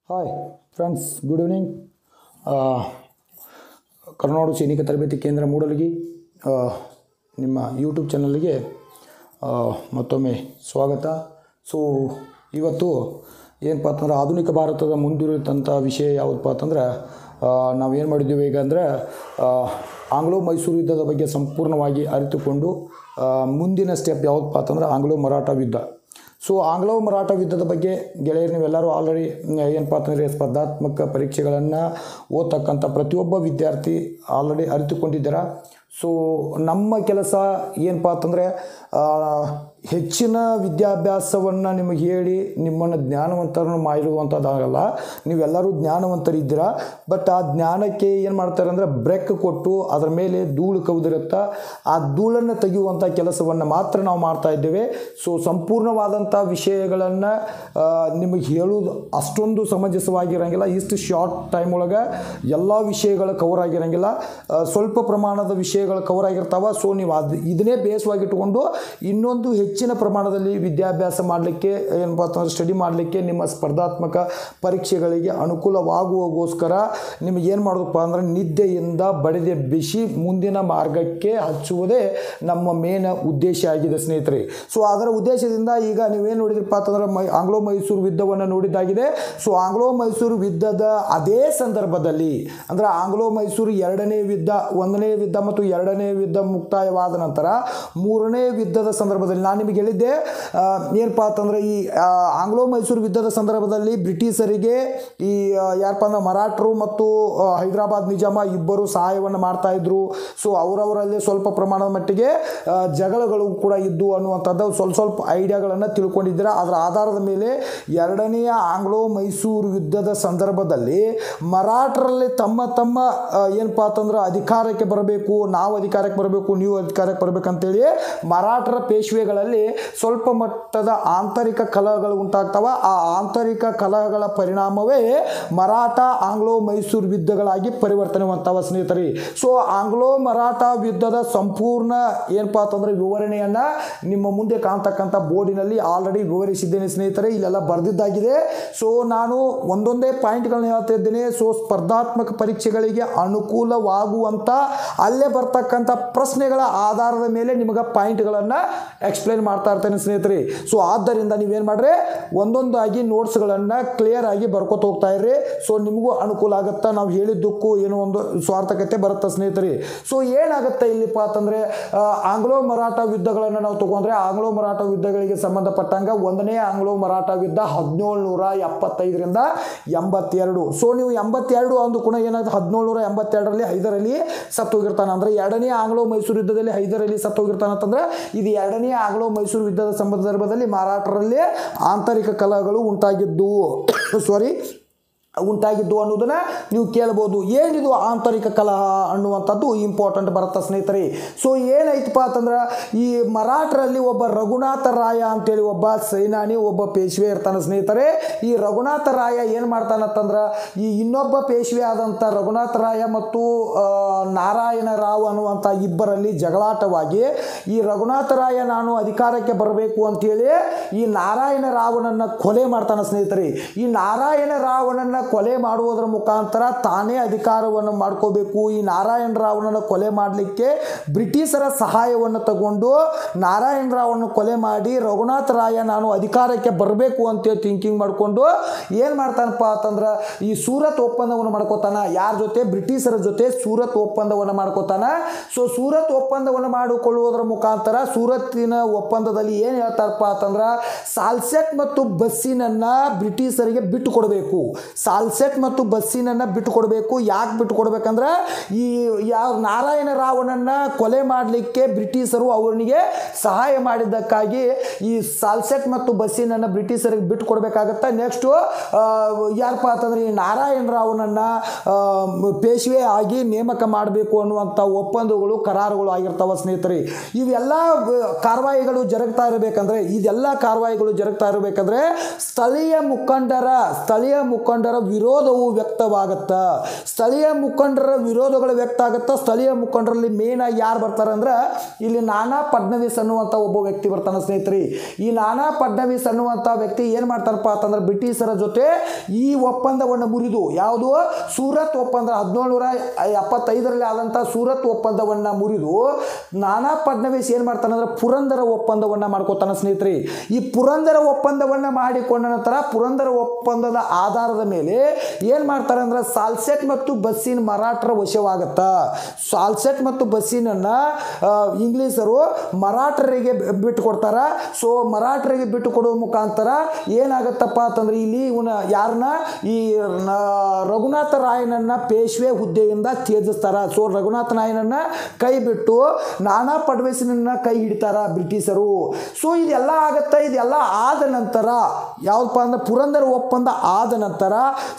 Hi friends good evening Karnadu ಸೈನಿಕ ತರಬೇತಿ ಕೇಂದ್ರ ಮೂಡಲಗಿ ಆ, ನಿಮ್ಮ ಯೂಟ್ಯೂಬ್ ಚಾನಲ್ಗೆ ಆ, ಮತ್ತೊಮ್ಮೆ ಸ್ವಾಗತ ಸೊ ಇವತ್ತು ಏನಪ್ಪ ಅಂತಂದ್ರೆ ಆಧುನಿಕ ಭಾರತದ ಮುಂದಿರುತ್ತಂಥ ವಿಷಯ ಯಾವುದಪ್ಪ ಅಂತಂದ್ರೆ ಆ, ನಾವೇನು ಮಾಡಿದ್ದೀವಿ ಈಗ ಅಂದರೆ ಆಂಗ್ಲೋ ಮೈಸೂರು ಯುದ್ಧದ ಬಗ್ಗೆ ಸಂಪೂರ್ಣವಾಗಿ ಅರಿತುಕೊಂಡು ಆ, ಮುಂದಿನ ಸ್ಟೆಪ್ ಯಾವುದಪ್ಪ ಅಂತಂದ್ರೆ ಆಂಗ್ಲೋ ಮರಾಠ ಯುದ್ಧ ಸೊ ಆಂಗ್ಲೋ ಮರಾಠ ಯುದ್ಧದ ಬಗ್ಗೆ ಗೆಳೆಯರು ನೀವೆಲ್ಲರೂ ಆಲ್ರೆಡಿ ಏನಪ್ಪ ಅಂತಂದರೆ ಸ್ಪರ್ಧಾತ್ಮಕ ಪರೀಕ್ಷೆಗಳನ್ನು ಓದ್ತಕ್ಕಂಥ ಪ್ರತಿಯೊಬ್ಬ ವಿದ್ಯಾರ್ಥಿ ಆಲ್ರೆಡಿ ಅರಿತುಕೊಂಡಿದ್ದೀರಾ ಸೊ ನಮ್ಮ ಕೆಲಸ ಏನಪ್ಪ ಅಂತಂದರೆ ಹೆಚ್ಚಿನ ವಿದ್ಯಾಭ್ಯಾಸವನ್ನು ನಿಮಗೆ ಹೇಳಿ ನಿಮ್ಮನ್ನು ಜ್ಞಾನವಂತರನ್ನು ಮಾಡಿರುವಂಥದ್ದಾಗಲ್ಲ ನೀವೆಲ್ಲರೂ ಜ್ಞಾನವಂತರಿದ್ದೀರಾ ಬಟ್ ಆ ಜ್ಞಾನಕ್ಕೆ ಏನು ಮಾಡ್ತಾರೆ ಅಂದರೆ ಬ್ರೇಕ್ ಕೊಟ್ಟು ಅದರ ಮೇಲೆ ಧೂಳು ಕವಿದಿರುತ್ತಾ ಆ ಧೂಳನ್ನು ತೆಗೆಯುವಂಥ ಕೆಲಸವನ್ನು ಮಾತ್ರ ನಾವು ಮಾಡ್ತಾ ಇದ್ದೇವೆ ಸೊ ಸಂಪೂರ್ಣವಾದಂಥ ವಿಷಯಗಳನ್ನು ನಿಮಗೆ ಹೇಳುವುದು ಅಷ್ಟೊಂದು ಸಮಂಜಸವಾಗಿರೋಂಗಿಲ್ಲ ಇಷ್ಟು ಶಾರ್ಟ್ ಟೈಮ್ ಒಳಗೆ ಎಲ್ಲ ವಿಷಯಗಳು ಕವರ್ ಆಗಿರೋಂಗಿಲ್ಲ ಆ, ಸ್ವಲ್ಪ ಪ್ರಮಾಣದ ವಿಷಯಗಳು ಕವರ್ ಆಗಿರ್ತಾವೆ ಸೊ ನೀವು ಅದು ಇದನ್ನೇ ಬೇಸವಾಗಿಟ್ಟುಕೊಂಡು ಇನ್ನೊಂದು ಹೆಚ್ಚಿನ ಪ್ರಮಾಣದಲ್ಲಿ ವಿದ್ಯಾಭ್ಯಾಸ ಮಾಡಲಿಕ್ಕೆ ಏನಪ್ಪ ಅಂತಂದ್ರೆ ಸ್ಟಡಿ ಮಾಡಲಿಕ್ಕೆ ನಿಮ್ಮ ಸ್ಪರ್ಧಾತ್ಮಕ ಪರೀಕ್ಷೆಗಳಿಗೆ ಅನುಕೂಲವಾಗುವಗೋಸ್ಕರ ನಿಮಗೆ ಏನು ಮಾಡೋದಪ್ಪ ಅಂದ್ರೆ ನಿದ್ದೆಯಿಂದ ಬಡಿದೆ ಬಿಸಿ ಮುಂದಿನ ಮಾರ್ಗಕ್ಕೆ ಹಚ್ಚುವುದೇ ನಮ್ಮ ಮೇನ್ ಉದ್ದೇಶ ಆಗಿದೆ ಸ್ನೇಹಿತರೆ ಸೊ ಅದರ ಉದ್ದೇಶದಿಂದ ಈಗ ನೀವೇನು ನೋಡಿದ್ರಪ್ಪ ಅಂತಂದ್ರೆ ಮೈ ಆಂಗ್ಲೋ ಮೈಸೂರು ಯುದ್ಧವನ್ನು ನೋಡಿದ್ದಾಗಿದೆ ಸೊ ಆಂಗ್ಲೋ ಮೈಸೂರು ಯುದ್ಧದ ಅದೇ ಸಂದರ್ಭದಲ್ಲಿ ಅಂದರೆ ಆಂಗ್ಲೋ ಮೈಸೂರು ಎರಡನೇ ಯುದ್ಧ ಒಂದನೇ ಯುದ್ಧ ಮತ್ತು ಎರಡನೇ ಯುದ್ಧ ಮುಕ್ತಾಯವಾದ ನಂತರ ಮೂರನೇ ಯುದ್ಧದ ಸಂದರ್ಭದಲ್ಲಿ ನಾನು ನಿಮಗೆ ಹೇಳಿದ್ದೆ ಆ, ಏನಪ್ಪ ಅಂತಂದ್ರೆ ಈ ಆ, ಆಂಗ್ಲೋ ಮೈಸೂರು ಯುದ್ಧದ ಸಂದರ್ಭದಲ್ಲಿ ಬ್ರಿಟಿಷರಿಗೆ ಈ ಆ, ಯಾರಪ್ಪ ಅಂದ್ರೆ ಮರಾಠರು ಮತ್ತು ಆ, ಹೈದರಾಬಾದ್ ನಿಜಾಮ ಇಬ್ಬರು ಸಹಾಯವನ್ನು ಮಾಡ್ತಾ ಇದ್ರು ಸೊ ಅವರವರಲ್ಲಿ ಸ್ವಲ್ಪ ಪ್ರಮಾಣದ ಮಟ್ಟಿಗೆ ಆ, ಜಗಳಗಳು ಕೂಡ ಇದ್ದು ಅನ್ನುವಂಥದ್ದು ಸ್ವಲ್ಪ ಸ್ವಲ್ಪ ಐಡಿಯಾಗಳನ್ನು ತಿಳ್ಕೊಂಡಿದ್ದೀರಾ ಅದರ ಆಧಾರದ ಮೇಲೆ ಎರಡನೆಯ ಆಂಗ್ಲೋ ಮೈಸೂರು ಯುದ್ಧದ ಸಂದರ್ಭದಲ್ಲಿ ಮರಾಠರಲ್ಲಿ ತಮ್ಮ ತಮ್ಮ ಆ, ಏನಪ್ಪ ಅಂತಂದ್ರೆ ಅಧಿಕಾರಕ್ಕೆ ಬರಬೇಕು ನಾವು ಅಧಿಕಾರಕ್ಕೆ ಬರಬೇಕು ನೀವು ಅಧಿಕಾರಕ್ಕೆ ಬರಬೇಕಂತೇಳಿ ಮರಾಠರ ಪೇಶ್ವೆಗಳಲ್ಲಿ ಸ್ವಲ್ಪ ಮಟ್ಟದ ಆಂತರಿಕ ಕಲಹಗಳು ಉಂಟಾಗ್ತವ ಆ ಆಂತರಿಕ ಕಲಹಗಳ ಪರಿಣಾಮವೇ ಮರಾಠ ಆಂಗ್ಲೋ ಮೈಸೂರು ಯುದ್ಧಗಳಾಗಿ ಪರಿವರ್ತನೆ ಹೊಂತಾವ ಸ್ನೇಹಿತರೆ ಸೊ ಆಂಗ್ಲೋ ಮರಾಠ ಯುದ್ಧದ ಸಂಪೂರ್ಣ ಏನಪ್ಪಾ ಅಂತಂದ್ರೆ ವಿವರಣೆಯನ್ನ ನಿಮ್ಮ ಮುಂದೆ ಕಾಣ್ತಕ್ಕಂಥ ಬೋರ್ಡಿನಲ್ಲಿ ಆಲ್ರೆಡಿ ವಿವರಿಸಿದ್ದೇನೆ ಸ್ನೇಹಿತರೆ ಇಲ್ಲೆಲ್ಲ ಬರೆದಿದ್ದಾಗಿದೆ ಸೊ ನಾನು ಒಂದೊಂದೇ ಪಾಯಿಂಟ್ಗಳನ್ನ ಹೇಳ್ತಾ ಇದ್ದೇನೆ ಸೊ ಸ್ಪರ್ಧಾತ್ಮಕ ಪರೀಕ್ಷೆಗಳಿಗೆ ಅನುಕೂಲವಾಗುವಂಥ ಅಲ್ಲೇ ಬರ್ತಕ್ಕಂಥ ಪ್ರಶ್ನೆಗಳ ಆಧಾರದ ಮೇಲೆ ನಿಮಗೆ ಪಾಯಿಂಟ್ಗಳನ್ನು ಎಕ್ಸ್ಪ್ಲೈನ್ ಮಾಡ್ತಾ ಇರ್ತೇನೆ ಸ್ನೇಹಿತರೆ ಸೊ ಆದ್ದರಿಂದ ನೀವೇನು ಮಾಡ್ರಿ ಒಂದೊಂದಾಗಿ ನೋಟ್ಸ್ಗಳನ್ನು ಕ್ಲಿಯರ್ ಆಗಿ ಬರ್ಕೋತ ಹೋಗ್ತಾ ಇರ್ರಿ ಸೊ ನಿಮಗೂ ಅನುಕೂಲ ಆಗುತ್ತಾ ನಾವು ಹೇಳಿದ್ದಕ್ಕೂ ಏನೋ ಒಂದು ಸ್ವಾರ್ಥಕತೆ ಬರುತ್ತೆ ಸ್ನೇಹಿತರೆ ಸೊ ಏನಾಗುತ್ತೆ ಇಲ್ಲಿಪ್ಪ ಅಂತಂದರೆ ಆಂಗ್ಲೋ ಮರಾಠ ಯುದ್ಧಗಳನ್ನು ನಾವು ತಗೊಂಡ್ರೆ ಆಂಗ್ಲೋ ಮರಾಠ ಯುದ್ಧಗಳಿಗೆ ಸಂಬಂಧಪಟ್ಟಂಗೆ ಒಂದನೇ ಆಂಗ್ಲೋ ಮರಾಠ ಯುದ್ಧ ಹದಿನೇಳು ನೂರ ಎಪ್ಪತ್ತೈದರಿಂದ ಎಂಬತ್ತೆರಡು ಸೊ ನೀವು ಎಂಬತ್ತೆರಡು ಅಂದು ಕೂಡ ಏನಾಗುತ್ತೆ ಹದಿನೇಳು ನೂರ ಎಂಬತ್ತೆರಡರಲ್ಲಿ ಹೈದರಲ್ಲಿ ಸತ್ತು ಹೋಗಿರ್ತಾನೆ ಅಂದರೆ ಎರಡನೇ ಆಂಗ್ಲೋ ಮೈಸೂರು ಯುದ್ಧದಲ್ಲಿ ಹೈದರಲ್ಲಿ ಸತ್ತು ಹೋಗಿರ್ತಾನೆ ಅಂತಂದ್ರೆ ಇದು ಎರಡನೇ ಆಂಗ್ಲೋ ಮೈಸೂರು ಯುದ್ಧದ ಸಂದರ್ಭದಲ್ಲಿ ಮರಾಠರಲ್ಲಿ ಆಂತರಿಕ ಕಲಹಗಳು ಉಂಟಾಗಿದ್ದು ಸಾರಿ ಉಂಟಾಗಿದ್ದು ಅನ್ನೋದನ್ನ ನೀವು ಕೇಳ್ಬೋದು ಏನಿದು ಆಂತರಿಕ ಕಲಹ ಅನ್ನುವಂಥದ್ದು ಇಂಪಾರ್ಟೆಂಟ್ ಬರುತ್ತೆ ಸ್ನೇಹಿತರೆ ಸೊ ಏನೈತಪ್ಪ ಅಂತಂದ್ರೆ ಈ ಮರಾಠರಲ್ಲಿ ಒಬ್ಬ ರಘುನಾಥ ರಾಯ ಅಂತೇಳಿ ಒಬ್ಬ ಸೇನಾನಿ ಒಬ್ಬ ಪೇಶ್ವೆ ಇರ್ತಾನೆ ಸ್ನೇಹಿತರೆ ಈ ರಘುನಾಥ ರಾಯ ಏನು ಮಾಡ್ತಾನಂತಂದ್ರೆ ಈ ಇನ್ನೊಬ್ಬ ಪೇಶ್ವೆ ಆದಂಥ ರಘುನಾಥ ರಾಯ ಮತ್ತು ಆ, ನಾರಾಯಣ ರಾವ್ ಅನ್ನುವಂಥ ಇಬ್ಬರಲ್ಲಿ ಜಗಳಾಟವಾಗಿ ಈ ರಘುನಾಥ ರಾಯ ನಾನು ಅಧಿಕಾರಕ್ಕೆ ಬರಬೇಕು ಅಂತೇಳಿ ಈ ನಾರಾಯಣ ರಾವನನ್ನು ಕೊಲೆ ಮಾಡ್ತಾನೆ ಸ್ನೇಹಿತರೆ ಈ ನಾರಾಯಣ ರಾವಣನ ಕೊಲೆ ಮಾಡುವುದರ ಮುಖಾಂತರ ತಾನೇ ಅಧಿಕಾರವನ್ನು ಮಾಡ್ಕೋಬೇಕು ಈ ನಾರಾಯಣ ರಾವಣನ ಕೊಲೆ ಮಾಡಲಿಕ್ಕೆ ಬ್ರಿಟಿಷರ ಸಹಾಯವನ್ನು ತಗೊಂಡು ನಾರಾಯಣ ರಾವಣನ ಕೊಲೆ ಮಾಡಿ ರಘುನಾಥ ರಾಯ ನಾನು ಅಧಿಕಾರಕ್ಕೆ ಬರಬೇಕು ಅಂತೇಳಿ ಥಿಂಕಿಂಗ್ ಮಾಡಿಕೊಂಡು ಏನು ಮಾಡ್ತಾನಪ್ಪ ಅಂತಂದ್ರೆ ಈ ಸೂರತ್ ಒಪ್ಪಂದವನ್ನು ಮಾಡ್ಕೋತಾನ ಯಾರ ಜೊತೆ ಬ್ರಿಟಿಷರ ಜೊತೆ ಸೂರತ್ ಒಪ್ಪಂದವನ್ನು ಮಾಡ್ಕೋತಾನ ಸೊ ಸೂರತ್ ಒಪ್ಪಂದವನ್ನು ಮಾಡಿಕೊಳ್ಳುವುದರ ಮುಖಾಂತರ ಸೂರತ್ತಿನ ಒಪ್ಪಂದದಲ್ಲಿ ಏನು ಹೇಳ್ತಾರಪ್ಪ ಅಂತಂದ್ರೆ ಸಾಲ್ಸೆಟ್ ಮತ್ತು ಬಸ್ಸಿನನ್ನ ಬ್ರಿಟಿಷರಿಗೆ ಬಿಟ್ಟು ಕೊಡಬೇಕು ಸಾಲ್ಸೆಟ್ ಮತ್ತು ಬಸ್ಸಿನನ್ನ ಬಿಟ್ಟು ಕೊಡಬೇಕು ಯಾಕೆ ಬಿಟ್ಟು ಕೊಡ್ಬೇಕಂದ್ರೆ ಈ ಯಾವ ನಾರಾಯಣ ರಾವಣನ್ನ ಕೊಲೆ ಮಾಡಲಿಕ್ಕೆ ಬ್ರಿಟಿಷರು ಅವನಿಗೆ ಸಹಾಯ ಮಾಡಿದ್ದಕ್ಕಾಗಿ ಈ ಸಾಲ್ಸೆಟ್ ಮತ್ತು ಬಸ್ಸಿನನ್ನ ಬ್ರಿಟಿಷರಿಗೆ ಬಿಟ್ಟು ಕೊಡಬೇಕಾಗತ್ತೆ ನೆಕ್ಸ್ಟು ಯಾರಪ್ಪ ಅಂತಂದ್ರೆ ಈ ನಾರಾಯಣ ರಾವನನ್ನ ಆ, ಪೇಶ್ವೆ ಆಗಿ ನೇಮಕ ಮಾಡಬೇಕು ಅನ್ನುವಂಥ ಒಪ್ಪಂದಗಳು ಕರಾರುಗಳು ಆಗಿರ್ತಾವ ಸ್ನೇಹಿತರೆ ಇವೆಲ್ಲ ಬ- ಕಾರ್ವಾಯಿಗಳು ಜರುಗ್ತಾ ಇರಬೇಕಂದ್ರೆ ಇದೆಲ್ಲ ಕಾರ್ವಾಯಿಗಳು ಜರುಗ್ತಾ ಇರಬೇಕಂದ್ರೆ ಸ್ಥಳೀಯ ಮುಖಂಡರ ಸ್ಥಳೀಯ ಮುಖಂಡರ ವಿರೋಧವು ವ್ಯಕ್ತವಾಗುತ್ತಾ ಸ್ಥಳೀಯ ಮುಖಂಡರ ವಿರೋಧಗಳು ವ್ಯಕ್ತ ಆಗುತ್ತಾ ಸ್ಥಳೀಯ ಮುಖಂಡರಲ್ಲಿ ಮೇನ್ ಆಗಿ ಯಾರು ಬರ್ತಾರೆ ಅಂದ್ರೆ ಇಲ್ಲಿ ನಾನಾ ಫಡ್ನವೀಸ್ ಅನ್ನುವಂಥ ಒಬ್ಬ ವ್ಯಕ್ತಿ ಬರ್ತಾನೆ ಸ್ನೇಹಿತರೆ ಈ ನಾನಾ ಫಡ್ನವೀಸ್ ಅನ್ನುವಂಥ ವ್ಯಕ್ತಿ ಏನು ಮಾಡ್ತಾರಪ್ಪ ಅಂತಂದ್ರೆ ಬ್ರಿಟಿಷರ ಜೊತೆ ಈ ಒಪ್ಪಂದವನ್ನು ಮುರಿದು ಯಾವುದು ಸೂರತ್ ಒಪ್ಪಂದ ಹದಿನೇಳುನೂರ ಎಪ್ಪತ್ತೈದರಲ್ಲಿ ಆದಂಥ ಸೂರತ್ ಒಪ್ಪಂದವನ್ನು ಮುರಿದು ನಾನಾ ಫಡ್ನವೀಸ್ ಏನು ಮಾಡ್ತಾನೆ ಅಂದ್ರೆ ಪುರಂದರ ಒಪ್ಪಂದವನ್ನು ಮಾಡ್ಕೋತಾನೆ ಸ್ನೇಹಿತರೆ ಈ ಪುರಂದರ ಒಪ್ಪಂದವನ್ನು ಮಾಡಿಕೊಂಡ ನಂತರ ಪುರಂದರ ಒಪ್ಪಂದದ ಆಧಾರದ ಮೇಲೆ ಏನು ಮಾಡ್ತಾರೆ ಅಂದ್ರೆ ಸಾಲ್ಸೆಟ್ ಮತ್ತು ಬಸ್ಸಿನ ಮರಾಠರ ವಶವಾಗತ್ತ ಸಾಲ್ಸೆಟ್ ಮತ್ತು ಬಸ್ಸಿನನ್ನು ಇಂಗ್ಲೀಷರು ಮರಾಠರಿಗೆ ಬಿಟ್ಟು ಕೊಡ್ತಾರ ಸೊ ಮರಾಠರಿಗೆ ಬಿಟ್ಟು ಕೊಡುವ ಮುಖಾಂತರ ಏನಾಗತ್ತಪ್ಪ ಅಂತಂದ್ರೆ ಇಲ್ಲಿ ಇವನ ಯಾರನ್ನ ಈ ನ- ರಘುನಾಥ ರಾಯನನ್ನ ಪೇಶ್ವೆ ಹುದ್ದೆಯಿಂದ ತ್ಯಜಿಸ್ತಾರ ಸೊ ರಘುನಾಥ ರಾಯನನ್ನ ಕೈ ಬಿಟ್ಟು ನಾನಾ ಫಡ್ನವೀಸನನ್ನ ಕೈ ಹಿಡಿತಾರ ಬ್ರಿಟಿಷರು ಸೊ ಇದೆಲ್ಲ ಆಗತ್ತೆ ಇದೆಲ್ಲ ಆದ ನಂತರ ಯಾವ್ದಪ್ಪ ಅಂದ್ರೆ ಪುರಂದರ ಒಪ್ಪಂದ ಆದ ನಂತರ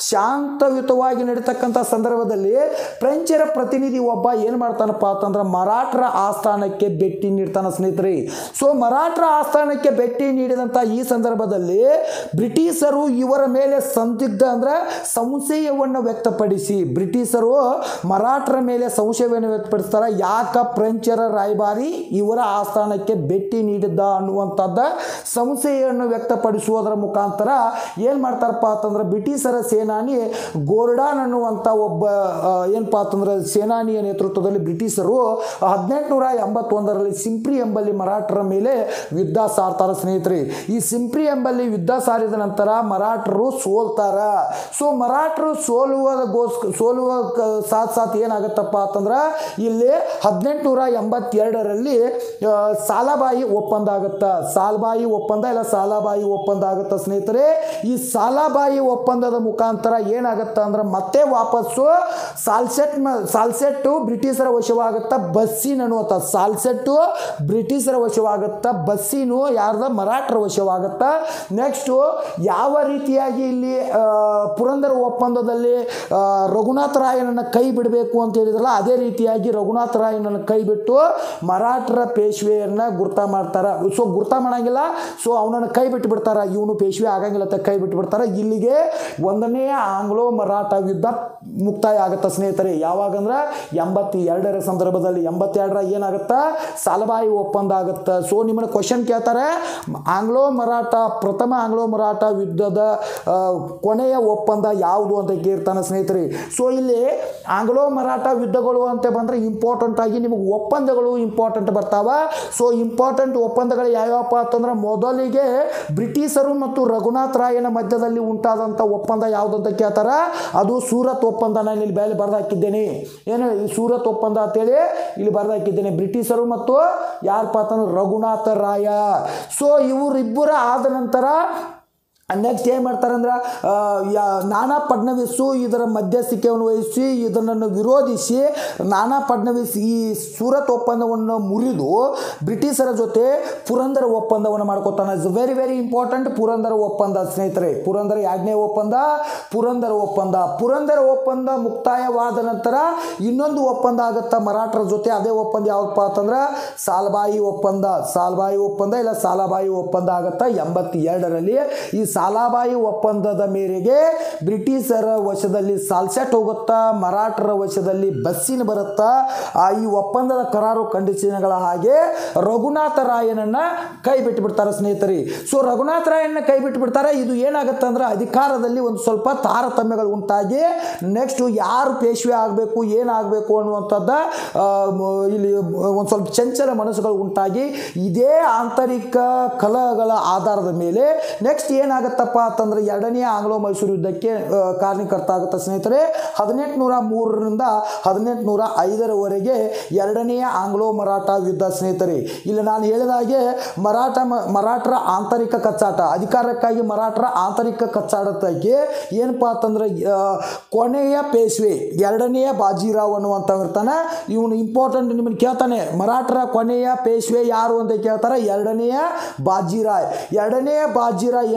ಶಾಂತಯುತವಾಗಿ ನಡೀತಕ್ಕಂಥ ಸಂದರ್ಭದಲ್ಲಿ ಫ್ರೆಂಚರ ಪ್ರತಿನಿಧಿ ಒಬ್ಬ ಏನು ಮಾಡ್ತಾನಪ್ಪ ಅಂತಂದ್ರೆ ಮರಾಠರ ಆಸ್ಥಾನಕ್ಕೆ ಭೇಟಿ ನೀಡ್ತಾನೆ ಸ್ನೇಹಿತರೆ ಸೊ ಮರಾಠರ ಆಸ್ಥಾನಕ್ಕೆ ಭೇಟಿ ನೀಡಿದಂಥ ಈ ಸಂದರ್ಭದಲ್ಲಿ ಬ್ರಿಟಿಷರು ಇವರ ಮೇಲೆ ಸಂದಿಗ್ಧ ಅಂದ್ರೆ ಸಂಶಯವನ್ನು ವ್ಯಕ್ತಪಡಿಸಿ ಬ್ರಿಟಿಷರು ಮರಾಠರ ಮೇಲೆ ಸಂಶಯವನ್ನು ವ್ಯಕ್ತಪಡಿಸ್ತಾರೆ ಯಾಕ ಫ್ರೆಂಚರ ರಾಯಭಾರಿ ಇವರ ಆಸ್ಥಾನಕ್ಕೆ ಭೇಟಿ ನೀಡಿದ್ದ ಅನ್ನುವಂಥದ್ದು ಸಂಶಯವನ್ನು ವ್ಯಕ್ತಪಡಿಸುವುದರ ಮುಖಾಂತರ ಏನು ಮಾಡ್ತಾರಪ್ಪ ಅಂತಂದ್ರೆ ಬ್ರಿಟಿಷರ ಸೇನಾನಿ ಗೋರ್ಡಾನ್ ಅನ್ನುವಂಥ ಒಬ್ಬ ಆ, ಏನಪ್ಪ ಅಂತಂದ್ರೆ ಸೇನಾನಿಯ ನೇತೃತ್ವದಲ್ಲಿ ಬ್ರಿಟಿಷರು ಹದಿನೆಂಟುನೂರ ಎಂಬತ್ತೊಂದರಲ್ಲಿ ಸಿಂಪ್ರಿ ಎಂಬಲ್ಲಿ ಮರಾಠರ ಮೇಲೆ ಯುದ್ಧ ಸಾರ್ತಾರ ಸ್ನೇಹಿತರೆ ಈ ಸಿಂಪ್ರಿ ಎಂಬಲ್ಲಿ ಯುದ್ಧ ಸಾರಿದ ನಂತರ ಮರಾಠರು ಸೋಲ್ತಾರ ಸೊ ಮರಾಠರು ಸೋಲುವುದಗೋಸ್ಕ ಸೋಲುವ ಕ- ಸಾಥ್ ಸಾಥ್ ಏನಾಗತ್ತಪ್ಪ ಅಂತಂದ್ರೆ ಇಲ್ಲಿ ಹದಿನೆಂಟುನೂರ ಎಂಬತ್ತೆರಡರಲ್ಲಿ ಆ, ಸಾಲಬಾಯಿ ಒಪ್ಪಂದ ಆಗುತ್ತ ಸಾಲಬಾಯಿ ಒಪ್ಪಂದ ಇಲ್ಲ ಸಾಲಬಾಯಿ ಒಪ್ಪಂದ ಆಗುತ್ತ ಸ್ನೇಹಿತರೆ ಈ ಸಾಲಬಾಯಿ ಒಪ್ಪಂದದ ಮುಖಾಂತರ ಏನಾಗತ್ತ ಅಂದ್ರೆ ಮತ್ತೆ ವಾಪಸ್ಸು ಸಾಲ್ಸೆಟ್ ಮ- ಸಾಲ್ಸೆಟ್ಟು ಬ್ರಿಟಿಷರ ವಶವಾಗುತ್ತ ಬಸ್ಸಿನ್ ಅನ್ನುವಂಥ ಸಾಲ್ಸೆಟ್ಟು ಬ್ರಿಟಿಷರ ವಶವಾಗುತ್ತ ಬಸ್ಸಿನು ಯಾರ್ದ ಮರಾಠರ ವಶವಾಗುತ್ತ ನೆಕ್ಸ್ಟು ಯಾವ ರೀತಿಯಾಗಿ ಇಲ್ಲಿ ಆ, ಪುರಂದರ ಒಪ್ಪಂದದಲ್ಲಿ ಆ, ರಘುನಾಥ ರಾಯನನ್ನು ಕೈ ಬಿಡಬೇಕು ಅಂತ ಹೇಳಿದ್ರಲ್ಲ ಅದೇ ರೀತಿಯಾಗಿ ರಘುನಾಥ ರಾಯನನ್ನು ಕೈ ಬಿಟ್ಟು ಮರಾಠರ ಪೇಶ್ವೆಯನ್ನು ಗುರ್ತ ಮಾಡ್ತಾರೆ ಸೊ ಗುರ್ತ ಮಾಡಂಗಿಲ್ಲ ಸೊ ಅವನನ್ನು ಕೈ ಬಿಟ್ಟು ಬಿಡ್ತಾರೆ ಇವನು ಪೇಶ್ವೆ ಆಗಂಗಿಲ್ಲ ಅಂತ ಕೈ ಬಿಟ್ಟು ಬಿಡ್ತಾರೆ ಇಲ್ಲಿಗೆ ಒಂದನೇ ಆಂಗ್ಲೋ ಮರಾಠ ಯುದ್ಧ ಮುಕ್ತಾಯ ಆಗುತ್ತೆ ಸ್ನೇಹಿತರೆ ಯಾವಾಗಂದ್ರೆ ಎಂಬತ್ತೆರಡರ ಸಂದರ್ಭದಲ್ಲಿ ಎಂಬತ್ತೆರಡರ ಏನಾಗುತ್ತಾ ಸಾಲಬಾಯಿ ಒಪ್ಪಂದ ಆಗುತ್ತೆ ಸೊ ನಿಮ್ಮನ್ನ ಕ್ವಶನ್ ಕೇಳ್ತಾರೆ ಆಂಗ್ಲೋ ಮರಾಠ ಪ್ರಥಮ ಆಂಗ್ಲೋ ಮರಾಠ ಯುದ್ಧದ ಆ, ಕೊನೆಯ ಒಪ್ಪಂದ ಯಾವುದು ಅಂತ ಕೇಳ್ತಾನೆ ಸ್ನೇಹಿತರೆ ಸೊ ಇಲ್ಲಿ ಆಂಗ್ಲೋ ಮರಾಠ ಯುದ್ಧಗಳು ಅಂತ ಬಂದರೆ ಇಂಪಾರ್ಟೆಂಟ್ ಆಗಿ ನಿಮಗೆ ಒಪ್ಪಂದಗಳು ಇಂಪಾರ್ಟೆಂಟ್ ಬರ್ತಾವ ಸೊ ಇಂಪಾರ್ಟೆಂಟ್ ಒಪ್ಪಂದಗಳು ಯಾವ್ಯಾವಪ್ಪ ಅಂತಂದ್ರೆ ಮೊದಲಿಗೆ ಬ್ರಿಟಿಷರು ಮತ್ತು ರಘುನಾಥ ರಾಯನ ಮಧ್ಯದಲ್ಲಿ ಉಂಟಾದಂಥ ಒಪ್ಪಂದ ಯಾವುದಂತ ಕೇಳ್ತಾರ ಅದು ಸೂರತ್ ಒಪ್ಪಂದ ನಾನು ಇಲ್ಲಿ ಬೇಲೆ ಬರೆದಾಕಿದ್ದೇನೆ ಏನು ಈ ಸೂರತ್ ಒಪ್ಪಂದ ಅಂತೇಳಿ ಇಲ್ಲಿ ಬರೆದಾಕಿದ್ದೇನೆ ಬ್ರಿಟಿಷರು ಮತ್ತು ಯಾರಪ್ಪ ಅಂತಂದ್ರೆ ರಘುನಾಥ ರಾಯ ಸೊ ಇವರಿಬ್ಬರ ಆದ ನಂತರ ನೆಕ್ಸ್ಟ್ ಏನು ಮಾಡ್ತಾರೆ ಅಂದ್ರೆ ಆ, ಯಾ ನಾನಾ ಫಡ್ನವೀಸು ಇದರ ಮಧ್ಯಸ್ಥಿಕೆಯನ್ನು ವಹಿಸಿ ಇದನ್ನು ವಿರೋಧಿಸಿ ನಾನಾ ಫಡ್ನವೀಸ್ ಈ ಸೂರತ್ ಒಪ್ಪಂದವನ್ನು ಮುರಿದು ಬ್ರಿಟಿಷರ ಜೊತೆ ಪುರಂದರ ಒಪ್ಪಂದವನ್ನು ಮಾಡ್ಕೋತಾನೆ is very very important Purandar ಒಪ್ಪಂದ ಸ್ನೇಹಿತರೆ ಪುರಂದರ ಎರಡನೇ ಒಪ್ಪಂದ ಪುರಂದರ ಒಪ್ಪಂದ ಪುರಂದರ ಒಪ್ಪಂದ ಮುಕ್ತಾಯವಾದ ನಂತರ ಇನ್ನೊಂದು ಒಪ್ಪಂದ ಆಗುತ್ತಾ ಮರಾಠರ ಜೊತೆ ಅದೇ ಒಪ್ಪಂದ ಯಾವಪ್ಪ ಅಂತಂದ್ರೆ ಸಾಲ್ಬಾಯಿ ಒಪ್ಪಂದ ಸಾಲ್ಬಾಯಿ ಒಪ್ಪಂದ ಇಲ್ಲ ಸಾಲಾಬಾಯಿ ಒಪ್ಪಂದ ಆಗತ್ತಾ ಎಂಬತ್ತೆರಡರಲ್ಲಿ ಈ ಸಾಲಾಬಾಯಿ ಒಪ್ಪಂದದ ಮೇರೆಗೆ ಬ್ರಿಟಿಷರ ವಶದಲ್ಲಿ ಸಾಲ್ಸೆಟ್ ಹೋಗುತ್ತಾ ಮರಾಠರ ವಶದಲ್ಲಿ ಬಸ್ಸಿನ ಬರುತ್ತಾ ಆ ಈ ಒಪ್ಪಂದದ ಕರಾರು ಕಂಡೀಷನ್ಗಳ ಹಾಗೆ ರಘುನಾಥ ರಾಯನನ್ನ ಕೈ ಬಿಟ್ಟು ಬಿಡ್ತಾರೆ ಸ್ನೇಹಿತರೆ ಸೊ ರಘುನಾಥ ರಾಯನ ಕೈ ಬಿಟ್ಟು ಬಿಡ್ತಾರೆ ಇದು ಏನಾಗುತ್ತೆ ಅಂದ್ರೆ ಅಧಿಕಾರದಲ್ಲಿ ಒಂದು ಸ್ವಲ್ಪ ತಾರತಮ್ಯಗಳು ಉಂಟಾಗಿ ನೆಕ್ಸ್ಟ್ ಯಾರು ಪೇಶ್ವೆ ಆಗಬೇಕು ಏನಾಗಬೇಕು ಅನ್ನುವಂಥದ್ದು ಆ, ಮ- ಇಲ್ಲಿ ಒಂದು ಸ್ವಲ್ಪ ಚಂಚಲ ಮನಸ್ಸುಗಳು ಉಂಟಾಗಿ ಇದೇ ಆಂತರಿಕ ಕಲಹಗಳ ಆಧಾರದ ಮೇಲೆ ನೆಕ್ಸ್ಟ್ ಏನಾಗತ್ತಪ್ಪ ಅಂತಂದ್ರೆ ಎರಡನೇ ಆಂಗ್ಲೋ ಮೈಸೂರು ಯುದ್ಧಕ್ಕೆ ಆ, ಕಾರಣೀಕರ್ತ ಆಗುತ್ತೆ ಸ್ನೇಹಿತರೆ ಹದಿನೆಂಟುನೂರ ಮೂರರಿಂದ ಹದಿನೆಂಟುನೂರ ಐದರವರೆಗೆ ಎರಡನೆಯ ಆಂಗ್ಲೋ ಮರಾಠ ಯುದ್ಧ ಸ್ನೇಹಿತರೆ ಇಲ್ಲಿ ನಾನು ಹೇಳಿದ ಹಾಗೆ ಮರಾಠ ಮ- ಮರಾಠರ ಆಂತರಿಕ ಕಚ್ಚಾಟ ಅಧಿಕಾರಕ್ಕಾಗಿ ಮರಾಠರ ಆಂತರಿಕ ಕಚ್ಚಾಟಕ್ಕೆ ಏನಪ್ಪ ಅಂತಂದ್ರೆ ಆ, ಕೊನೆಯ ಪೇಶ್ವೆ ಎರಡನೆಯ ಬಾಜಿರಾವ್ ಅನ್ನುವಂಥ ಇರ್ತಾನೆ ಇವನು ಇಂಪಾರ್ಟೆಂಟ್ ನಿಮ್ಮನ್ನು ಕೇಳ್ತಾನೆ ಮರಾಠರ ಕೊನೆಯ ಪೇಶ್ವೆ ಯಾರು ಅಂತ ಕೇಳ್ತಾರೆ ಎರಡನೆಯ ಬಾಜಿರಾಯ್ ಎರಡನೆಯ ಬಾಜಿರಾಯ್ ಏನು ಮಾಡ್ತಾನಪ್ಪ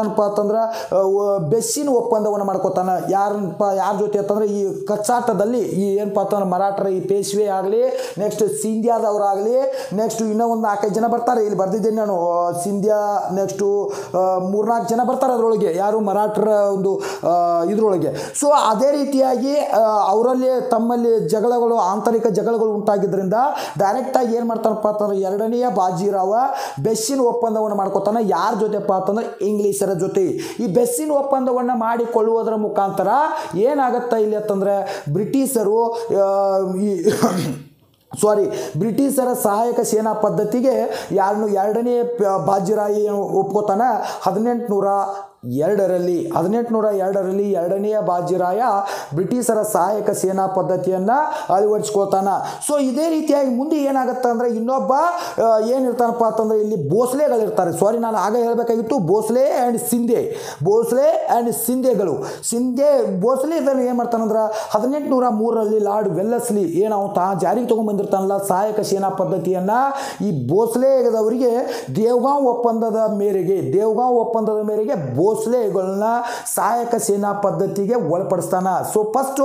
ಮಾಡ್ತಾನಪ್ಪ ಅಂತಂದ್ರೆ ಆ, ವ- ಬೆಸ್ಸಿನ ಒಪ್ಪಂದವನ್ನು ಮಾಡ್ಕೋತಾನ ಯಾರಪ್ಪ ಯಾರ ಜೊತೆ ಅಂತಂದ್ರೆ ಈ ಕಚ್ಚಾಟದಲ್ಲಿ ಈ ಏನಪ್ಪ ಅಂತಂದ್ರೆ ಮರಾಠರ ಈ ಪೇಶ್ವೆ ಆಗಲಿ ನೆಕ್ಸ್ಟ್ ಸಿಂಧ್ಯಾದವರಾಗಲಿ ನೆಕ್ಸ್ಟ್ ಇನ್ನೂ ಒಂದು ನಾಲ್ಕೈದು ಜನ ಬರ್ತಾರೆ ಇಲ್ಲಿ ಬರ್ದಿದ್ದೀನಿ ನಾನು ಆ, ಸಿಂಧ್ಯಾ ನೆಕ್ಸ್ಟು ಮೂರ್ನಾಲ್ಕು ಜನ ಬರ್ತಾರೆ ಅದರೊಳಗೆ ಯಾರು ಮರಾಠರ ಒಂದು ಆ, ಇದ್ರೊಳಗೆ ಸೊ ಅದೇ ರೀತಿಯಾಗಿ ಆ, ಅವರಲ್ಲಿ ತಮ್ಮಲ್ಲಿ ಜಗಳಗಳು ಆಂತರಿಕ ಜಗಳಗಳು ಉಂಟಾಗಿದ್ದರಿಂದ ಡೈರೆಕ್ಟಾಗಿ ಏನು ಮಾಡ್ತಾನಪ್ಪ ಅಂತಂದ್ರೆ ಎರಡನೆಯ ಬಾಜಿರಾವ ಬೆಸ್ಸಿನ ಒಪ್ಪಂದವನ್ನು ಮಾಡ್ಕೋತಾನೆ ಯಾರ ಜೊತೆಪ್ಪ ಅಂತಂದ್ರೆ ಇಂಗ್ಲೀಷರ ಜೊತೆ ಈ ಬೆಸ್ಸಿನ ಒಪ್ಪಂದವನ್ನು ಮಾಡಿಕೊಳ್ಳುವುದರ ಮುಖಾಂತರ ಏನಾಗತ್ತಾ ಇಲ್ಲಿ ಅಂತಂದ್ರೆ ಬ್ರಿಟಿಷರು ಆ, ಈ ಸಾರಿ ಬ್ರಿಟಿಷರ ಸಹಾಯಕ ಸೇನಾ ಪದ್ಧತಿಗೆ ಯಾರನ್ನು ಎರಡನೇ ಪ- ಬಾಜಿರಾಯಿ ಒಪ್ಕೋತಾನ ಹದಿನೆಂಟುನೂರ ಎರಡರಲ್ಲಿ ಹದಿನೆಂಟುನೂರ ಎರಡರಲ್ಲಿ ಎರಡನೆಯ ಬಾಜಿರಾಯ ಬ್ರಿಟಿಷರ ಸಹಾಯಕ ಸೇನಾ ಪದ್ಧತಿಯನ್ನು ಅಳವಡಿಸ್ಕೋತಾನ ಸೊ ಇದೇ ರೀತಿಯಾಗಿ ಮುಂದೆ ಏನಾಗುತ್ತೆ ಅಂದರೆ ಇನ್ನೊಬ್ಬ ಆ, ಏನಿರ್ತಾನಪ್ಪ ಅಂತಂದ್ರೆ ಇಲ್ಲಿ ಭೋಸ್ಲೆಗಳಿರ್ತಾರೆ ಸಾರಿ ನಾನು ಆಗ ಹೇಳಬೇಕಾಗಿತ್ತು ಭೋಸ್ಲೆ ಆ್ಯಂಡ್ ಸಿಂಧೆ ಭೋಸ್ಲೆ ಆ್ಯಂಡ್ ಸಿಂಧೆಗಳು ಸಿಂಧೆ ಭೋಸ್ಲೆ ಇದನ್ನು ಏನು ಮಾಡ್ತಾನಂದ್ರೆ ಹದಿನೆಂಟುನೂರ ಮೂರರಲ್ಲಿ ಲಾರ್ಡ್ ವೆಲ್ಲಸ್ಲಿ ಏನು ಅವನು ತಾ ಜಾರಿಗೆ ತೊಗೊಂಡ್ಬಂದಿರ್ತಾನಲ್ಲ ಸಹಾಯಕ ಸೇನಾ ಪದ್ಧತಿಯನ್ನು ಈ ಭೋಸ್ಲೆದವರಿಗೆ ದೇವ್ಗಾಂವ್ ಒಪ್ಪಂದದ ಮೇರೆಗೆ ದೇವ್ಗಾಂವ್ ಒಪ್ಪಂದದ ಮೇರೆಗೆ ಭೋಸ್ಲೆಗಳನ್ನ ಸಹಾಯಕ ಸೇನಾ ಪದ್ಧತಿಗೆ ಒಳಪಡಿಸ್ತಾನ ಸೊ ಫಸ್ಟು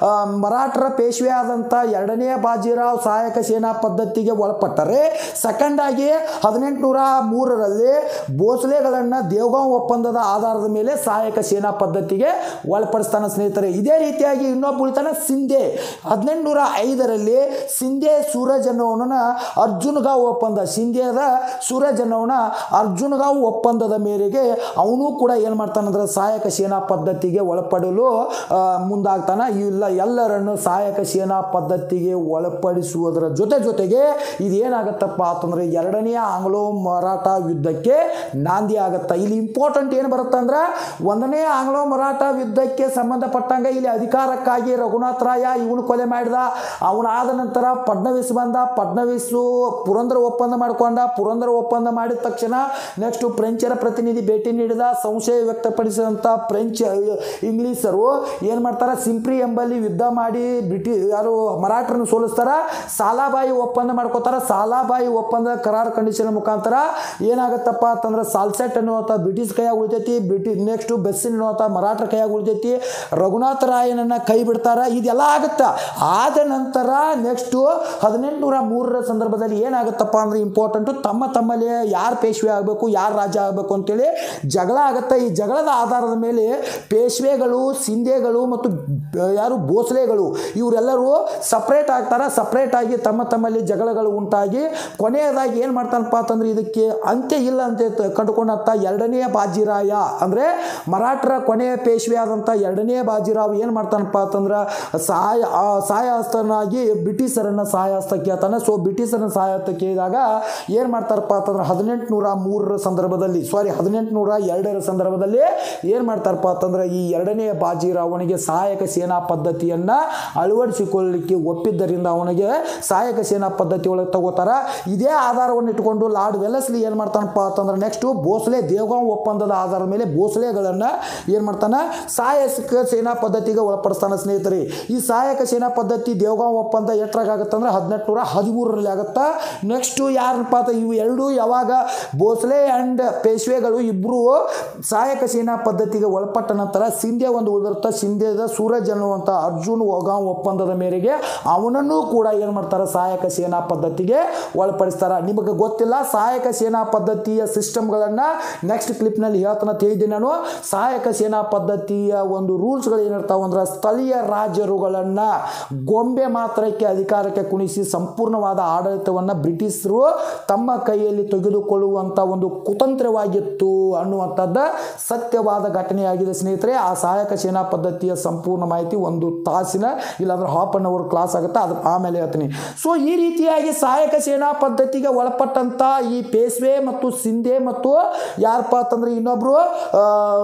ಮರಾಠರ ಪೇಶ್ವೆ ಆದಂಥ ಎರಡನೇ ಬಾಜಿರಾವ್ ಸಹಾಯಕ ಸೇನಾ ಪದ್ಧತಿಗೆ ಒಳಪಟ್ಟರೆ ಸೆಕೆಂಡ್ ಆಗಿ ಹದಿನೆಂಟುನೂರ ಮೂರರಲ್ಲಿ ಭೋಸ್ಲೆಗಳನ್ನು ದೇವ್ಗಾಂವ್ ಒಪ್ಪಂದದ ಆಧಾರದ ಮೇಲೆ ಸಹಾಯಕ ಸೇನಾ ಪದ್ಧತಿಗೆ ಒಳಪಡಿಸ್ತಾನ ಸ್ನೇಹಿತರೆ ಇದೇ ರೀತಿಯಾಗಿ ಇನ್ನೊಬ್ಬ ಉಳಿತಾನ ಸಿಂಧೆ ಹದಿನೆಂಟುನೂರ ಐದರಲ್ಲಿ ಸಿಂಧೆ ಸೂರಜ್ ಅನ್ನೋವನ ಅರ್ಜುನ್ಗಾಂವ್ ಒಪ್ಪಂದ ಸಿಂಧೆದ ಸೂರಜ್ ಅನ್ನೋವನ ಅರ್ಜುನ್ಗಾಂವ್ ಒಪ್ಪಂದದ ಮೇರೆಗೆ ಅವನು ಕೂಡ ಏನು ಮಾಡ್ತಾನಂದ್ರೆ ಸಹಾಯಕ ಸೇನಾ ಪದ್ಧತಿಗೆ ಒಳಪಡಲು ಆ, ಮುಂದಾಗ್ತಾನ ಇಲ್ಲ ಎಲ್ಲರನ್ನು ಸಹಾಯಕ ಸೇನಾ ಪದ್ಧತಿಗೆ ಒಳಪಡಿಸುವುದರ ಜೊತೆ ಜೊತೆಗೆ ಇದೇನಾಗತ್ತಪ್ಪ ಅಂತಂದ್ರೆ ಎರಡನೆಯ ಆಂಗ್ಲೋ ಮರಾಠ ಯುದ್ಧಕ್ಕೆ ನಾಂದಿ ಆಗತ್ತ ಇಲ್ಲಿ ಇಂಪಾರ್ಟೆಂಟ್ ಏನು ಬರುತ್ತೆ ಅಂದ್ರೆ ಒಂದನೇ ಆಂಗ್ಲೋ ಮರಾಠ ಯುದ್ಧಕ್ಕೆ ಸಂಬಂಧಪಟ್ಟಂಗೆ ಇಲ್ಲಿ ಅಧಿಕಾರಕ್ಕಾಗಿ ರಘುನಾಥ ರಾಯ ಇವನು ಕೊಲೆ ಮಾಡಿದ ಅವನಾದ ನಂತರ ಫಡ್ನವೀಸ್ ಬಂದ ಫಡ್ನವೀಸು ಪುರಂದರ ಒಪ್ಪಂದ ಮಾಡ್ಕೊಂಡ ಪುರಂದರ ಒಪ್ಪಂದ ಮಾಡಿದ ತಕ್ಷಣ ನೆಕ್ಸ್ಟ್ ಫ್ರೆಂಚರ ಪ್ರತಿನಿಧಿ ಭೇಟಿ ನೀಡಿದ ಸಂಶಯ ವ್ಯಕ್ತಪಡಿಸಿದಂಥ ಫ್ರೆಂಚ್ ಇಂಗ್ಲೀಷರು ಏನು ಮಾಡ್ತಾರೆ ಸಿಂಪ್ರಿ ಎಂಬಲ್ಲಿ ಯುದ್ಧ ಮಾಡಿ ಬ್ರಿಟಿ ಯಾರು ಮರಾಠರನ್ನು ಸೋಲಿಸ್ತಾರ ಸಾಲಾಬಾಯಿ ಒಪ್ಪಂದ ಮಾಡ್ಕೋತಾರ ಸಾಲಾಬಾಯಿ ಒಪ್ಪಂದ ಕರಾರ್ ಕಂಡೀಷನ್ ಮುಖಾಂತರ ಏನಾಗತ್ತಪ್ಪ ಅಂತಂದ್ರೆ ಸಾಲ್ಸೆಟ್ ಅನ್ನುವಂಥ ಬ್ರಿಟಿಷ್ ಕೈಯಾಗ ಉಳಿತೈತಿ ಬ್ರಿಟಿ ನೆಕ್ಸ್ಟ್ ಬೆಸ್ಸಿನ್ ಅನ್ನುವಂಥ ಮರಾಠರ ಕೈಯಾಗ ಉಳಿತೈತಿ ರಘುನಾಥ ರಾಯನನ್ನ ಕೈ ಬಿಡ್ತಾರ ಇದೆಲ್ಲ ಆಗುತ್ತ ಆದ ನಂತರ ನೆಕ್ಸ್ಟು ಹದಿನೆಂಟುನೂರ ಮೂರರ ಸಂದರ್ಭದಲ್ಲಿ ಏನಾಗುತ್ತಪ್ಪ ಅಂದ್ರೆ ಇಂಪಾರ್ಟೆಂಟು ತಮ್ಮ ತಮ್ಮಲ್ಲಿ ಯಾರು ಪೇಶ್ವೆ ಆಗಬೇಕು ಯಾರು ರಾಜ ಆಗಬೇಕು ಅಂತೇಳಿ ಜಗಳ ಆಗುತ್ತೆ ಈ ಜಗಳದ ಆಧಾರದ ಮೇಲೆ ಪೇಶ್ವೆಗಳು ಸಿಂಧೆಗಳು ಮತ್ತು ಬ- ಯಾರು ಭೋಸ್ಲೆಗಳು ಇವರೆಲ್ಲರೂ ಸಪ್ರೇಟ್ ಆಗ್ತಾರೆ ಸಪ್ರೇಟ್ ಆಗಿ ತಮ್ಮ ತಮ್ಮಲ್ಲಿ ಜಗಳಗಳು ಉಂಟಾಗಿ ಕೊನೆಯದಾಗಿ ಏನು ಮಾಡ್ತಾನಪ್ಪ ಅಂತಂದ್ರೆ ಇದಕ್ಕೆ ಅಂತ್ಯ ಇಲ್ಲ ಅಂತ ತ- ಕಂಡುಕೊಂಡಂಥ ಎರಡನೆಯ ಬಾಜಿರಾಯ ಅಂದರೆ ಮರಾಠರ ಕೊನೆಯ ಪೇಶ್ವೆ ಆದಂಥ ಎರಡನೇ ಬಾಜಿರಾವ್ ಏನು ಮಾಡ್ತಾನಪ್ಪ ಅಂತಂದ್ರೆ ಸಹಾಯ ಆ ಸಹಾಯ ಹಸ್ತನಾಗಿ ಬ್ರಿಟಿಷರನ್ನು ಸಹಾಯ ಹಸ್ತಕ್ಕೆ ಆತಾನೆ ಸೊ ಬ್ರಿಟಿಷರನ್ನ ಸಹಾಯ ಹಸ್ತಕ್ಕೆ ಇದ್ದಾಗ ಏನು ಮಾಡ್ತಾರಪ್ಪ ಅಂತಂದ್ರೆ ಹದಿನೆಂಟುನೂರ ಮೂರರ ಸಂದರ್ಭದಲ್ಲಿ ಸಾರಿ ಹದಿನೆಂಟುನೂರ ಎರಡರ ಸಂದರ್ಭದಲ್ಲಿ ಏನು ಮಾಡ್ತಾರಪ್ಪ ಅಂತಂದ್ರೆ ಈ ಎರಡನೇ ಬಾಜಿರಾವನಿಗೆ ಸಹಾಯಕ ಸೇನಾ ಪದ್ಧತಿಯನ್ನು ಅಳವಡಿಸಿಕೊಳ್ಳಲಿಕ್ಕೆ ಒಪ್ಪಿದ್ದರಿಂದ ಅವನಿಗೆ ಸಹಾಯಕ ಸೇನಾ ಪದ್ಧತಿ ಒಳಗೆ ತಗೋತಾರ ಇದೇ ಆಧಾರವನ್ನು ಇಟ್ಕೊಂಡು ಲಾರ್ಡ್ ವೆಲಸ್ಲಿ ಏನು ಮಾಡ್ತಾನಪ್ಪ ಅಂತಂದ್ರೆ ನೆಕ್ಸ್ಟು ಭೋಸ್ಲೆ ದೇವಗಾಂವ್ ಒಪ್ಪಂದದ ಆಧಾರದ ಮೇಲೆ ಭೋಸ್ಲೆಗಳನ್ನು ಏನು ಮಾಡ್ತಾನೆ ಸಹಾಯಕ ಸೇನಾ ಪದ್ಧತಿಗೆ ಒಳಪಡಿಸ್ತಾನೆ ಸ್ನೇಹಿತರೆ ಈ ಸಹಾಯಕ ಸೇನಾ ಪದ್ಧತಿ ದೇವಗಾಂವ್ ಒಪ್ಪಂದ ಎಷ್ಟರಾಗುತ್ತೆ ಅಂದ್ರೆ ಹದಿನೆಂಟುನೂರ ಹದಿಮೂರರಲ್ಲಿ ಆಗುತ್ತಾ ನೆಕ್ಸ್ಟು ಯಾರಪ್ಪ ಅಂತ ಇವು ಎರಡೂ ಯಾವಾಗ ಭೋಸ್ಲೆ ಆ್ಯಂಡ್ ಪೇಶ್ವೆಗಳು ಇಬ್ಬರು ಸಹಾಯಕ ಸೇನಾ ಪದ್ಧತಿಗೆ ಒಳಪಟ್ಟ ನಂತರ ಸಿಂಧೆ ಒಂದು ಉಳಿದಿರುತ್ತೆ ಸಿಂಧೆದ ಸೂರಜ್ ಅನ್ನುವಂಥ ಅರ್ಜುನ್ ಒಗಾಂವ್ ಒಪ್ಪಂದದ ಮೇರೆಗೆ ಅವನನ್ನು ಕೂಡ ಏನು ಮಾಡ್ತಾರೆ ಸಹಾಯಕ ಸೇನಾ ಪದ್ಧತಿಗೆ ಒಳಪಡಿಸ್ತಾರೆ ನಿಮಗೆ ಗೊತ್ತಿಲ್ಲ ಸಹಾಯಕ ಸೇನಾ ಪದ್ಧತಿಯ ಸಿಸ್ಟಮ್ಗಳನ್ನು ನೆಕ್ಸ್ಟ್ ಕ್ಲಿಪ್ನಲ್ಲಿ ಹೇಳ್ತಾನೆ ತಿಳಿದ್ದೀನಿ ನಾನು ಸಹಾಯಕ ಸೇನಾ ಪದ್ಧತಿಯ ಒಂದು ರೂಲ್ಸ್ಗಳು ಏನಿರ್ತಾವೆ ಅಂದ್ರೆ ಸ್ಥಳೀಯ ರಾಜರುಗಳನ್ನು ಗೊಂಬೆ ಮಾತ್ರಕ್ಕೆ ಅಧಿಕಾರಕ್ಕೆ ಕುಣಿಸಿ ಸಂಪೂರ್ಣವಾದ ಆಡಳಿತವನ್ನು ಬ್ರಿಟಿಷರು ತಮ್ಮ ಕೈಯಲ್ಲಿ ತೆಗೆದುಕೊಳ್ಳುವಂಥ ಒಂದು ಕುತಂತ್ರವಾಗಿತ್ತು ಅನ್ನುವಂಥದ್ದು ಸತ್ಯವಾದ ಘಟನೆಯಾಗಿದೆ ಸ್ನೇಹಿತರೆ ಆ ಸಹಾಯಕ ಸೇನಾ ಪದ್ಧತಿಯ ಸಂಪೂರ್ಣ ಮಾಹಿತಿ ಒಂದು ತಾಸಿನ ಇಲ್ಲಾಂದ್ರೆ ಹಾಫ್ ಅನ್ ಅವರ್ ಕ್ಲಾಸ್ ಆಗುತ್ತೆ ಅದ್ರ ಆಮೇಲೆ ಹೇಳ್ತೀನಿ ಸೊ ಈ ರೀತಿಯಾಗಿ ಸಹಾಯಕ ಸೇನಾ ಪದ್ಧತಿಗೆ ಒಳಪಟ್ಟಂಥ ಈ ಪೇಶ್ವೆ ಮತ್ತು ಸಿಂಧೆ ಮತ್ತು ಯಾರಪ್ಪ ಅಂತಂದ್ರೆ ಇನ್ನೊಬ್ರು ಆ,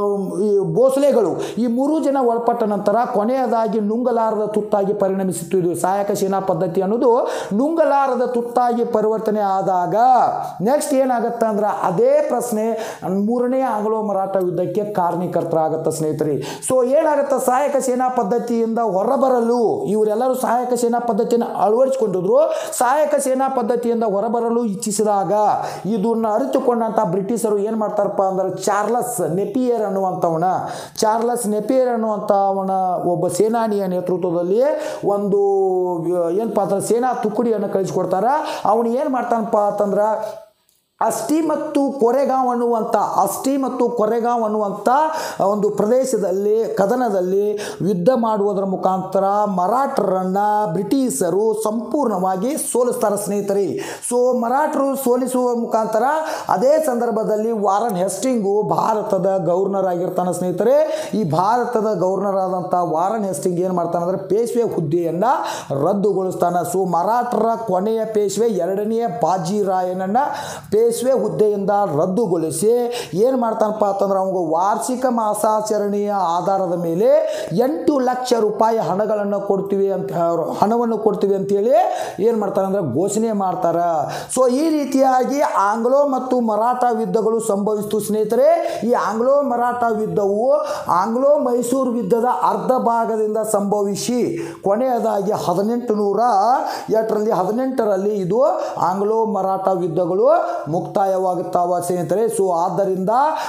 ಈ ಭೋಸ್ಲೆಗಳು ಈ ಮೂರು ಜನ ಒಳಪಟ್ಟ ನಂತರ ಕೊನೆಯದಾಗಿ ನುಂಗಲಾರದ ತುತ್ತಾಗಿ ಪರಿಣಮಿಸಿತ್ತು ಇದು ಸಹಾಯಕ ಸೇನಾ ಪದ್ಧತಿ ಅನ್ನೋದು ನುಂಗಲಾರದ ತುತ್ತಾಗಿ ಪರಿವರ್ತನೆ ಆದಾಗ ನೆಕ್ಸ್ಟ್ ಏನಾಗುತ್ತೆ ಅಂದ್ರೆ ಅದೇ ಪ್ರಶ್ನೆ ಮೂರನೇ ಆಂಗ್ಲೋ ಮರಾಠ ಯುದ್ಧಕ್ಕೆ ಕಾರಣೀಕರ್ತರಾಗತ್ತ ಸ್ನೇಹಿತರೆ ಸೊ ಏನಾಗುತ್ತೆ ಸಹಾಯಕ ಸೇನಾ ಪದ್ಧತಿಯಿಂದ ಹೊರಬರಲು ಇವರೆಲ್ಲರೂ ಸಹಾಯಕ ಸೇನಾ ಪದ್ಧತಿಯನ್ನು ಅಳವಡಿಸಿಕೊಂಡಿದ್ರು ಸಹಾಯಕ ಸೇನಾ ಪದ್ಧತಿಯಿಂದ ಹೊರಬರಲು ಇಚ್ಛಿಸಿದಾಗ ಇದನ್ನ ಅರಿತುಕೊಂಡಂಥ ಬ್ರಿಟಿಷರು ಏನು ಮಾಡ್ತಾರಪ್ಪ ಅಂದ್ರೆ ಚಾರ್ಲಸ್ ನೆಪಿಯರ್ ಅನ್ನುವಂಥವನ ಚಾರ್ಲಸ್ ನೆಪಿಯರ್ ಅನ್ನುವಂಥವನ ಒಬ್ಬ ಸೇನಾನಿಯ ನೇತೃತ್ವದಲ್ಲಿ ಒಂದು ಏನಪ್ಪ ಅಂದ್ರೆ ಸೇನಾ ತುಕಡಿಯನ್ನು ಕಳಿಸ್ಕೊಡ್ತಾರ ಅವನು ಏನು ಮಾಡ್ತಾನಪ್ಪ ಅಂತಂದ್ರೆ ಅಸ್ಟಿ ಮತ್ತು ಕೊರೆಗಾಂವ್ ಅನ್ನುವಂಥ ಅಸ್ಟಿ ಮತ್ತು ಕೊರೆಗಾಂವ್ ಅನ್ನುವಂಥ ಒಂದು ಪ್ರದೇಶದಲ್ಲಿ ಕದನದಲ್ಲಿ ಯುದ್ಧ ಮಾಡುವುದರ ಮುಖಾಂತರ ಮರಾಠರನ್ನು ಬ್ರಿಟಿಷರು ಸಂಪೂರ್ಣವಾಗಿ ಸೋಲಿಸ್ತಾರೆ ಸ್ನೇಹಿತರೆ ಸೊ ಮರಾಠರು ಸೋಲಿಸುವ ಮುಖಾಂತರ ಅದೇ ಸಂದರ್ಭದಲ್ಲಿ ವಾರನ್ ಹೆಸ್ಟಿಂಗು ಭಾರತದ ಗವರ್ನರ್ ಆಗಿರ್ತಾನೆ ಸ್ನೇಹಿತರೆ ಈ ಭಾರತದ ಗವರ್ನರ್ ಆದಂಥ ವಾರನ್ ಹೆಸ್ಟಿಂಗ್ ಏನು ಮಾಡ್ತಾನೆ ಅಂದರೆ ಪೇಶ್ವೆ ಹುದ್ದೆಯನ್ನು ರದ್ದುಗೊಳಿಸ್ತಾನೆ ಸೊ ಮರಾಠರ ಕೊನೆಯ ಪೇಶ್ವೆ ಎರಡನೆಯ ಬಾಜಿರಾಯನನ್ನು ಪೇಶ್ವೆ ಹುದ್ದೆಯಿಂದ ರದ್ದುಗೊಳಿಸಿ ಏನು ಮಾಡ್ತಾನಪ್ಪ ಅಂತಂದ್ರೆ ಅವಾಗ ವಾರ್ಷಿಕ ಮಾಸಾಚರಣೆಯ ಆಧಾರದ ಮೇಲೆ ಎಂಟು ಲಕ್ಷ ರೂಪಾಯಿ ಹಣಗಳನ್ನು ಕೊಡ್ತೀವಿ ಅಂತ ಹಣವನ್ನು ಕೊಡ್ತೀವಿ ಅಂತೇಳಿ ಏನು ಮಾಡ್ತಾರೆ ಅಂದ್ರೆ ಘೋಷಣೆ ಮಾಡ್ತಾರೆ ಸೊ ಈ ರೀತಿಯಾಗಿ ಆಂಗ್ಲೋ ಮತ್ತು ಮರಾಠ ಯುದ್ಧಗಳು ಸಂಭವಿಸಿತು ಸ್ನೇಹಿತರೆ ಈ ಆಂಗ್ಲೋ ಮರಾಠ ಯುದ್ಧವು ಆಂಗ್ಲೋ ಮೈಸೂರು ಯುದ್ಧದ ಅರ್ಧ ಭಾಗದಿಂದ ಸಂಭವಿಸಿ ಕೊನೆಯದಾಗಿ ಹದಿನೆಂಟು ನೂರ ಎಷ್ಟರಲ್ಲಿ ಹದಿನೆಂಟರಲ್ಲಿ ಇದು ಆಂಗ್ಲೋ ಮರಾಠ ಯುದ್ಧಗಳು ಮುಕ್ತಾಯವಾಗುತ್ತಾವ ಸ್ನೇಹಿತರೆ ಸೊ ಆದ್ದರಿಂದ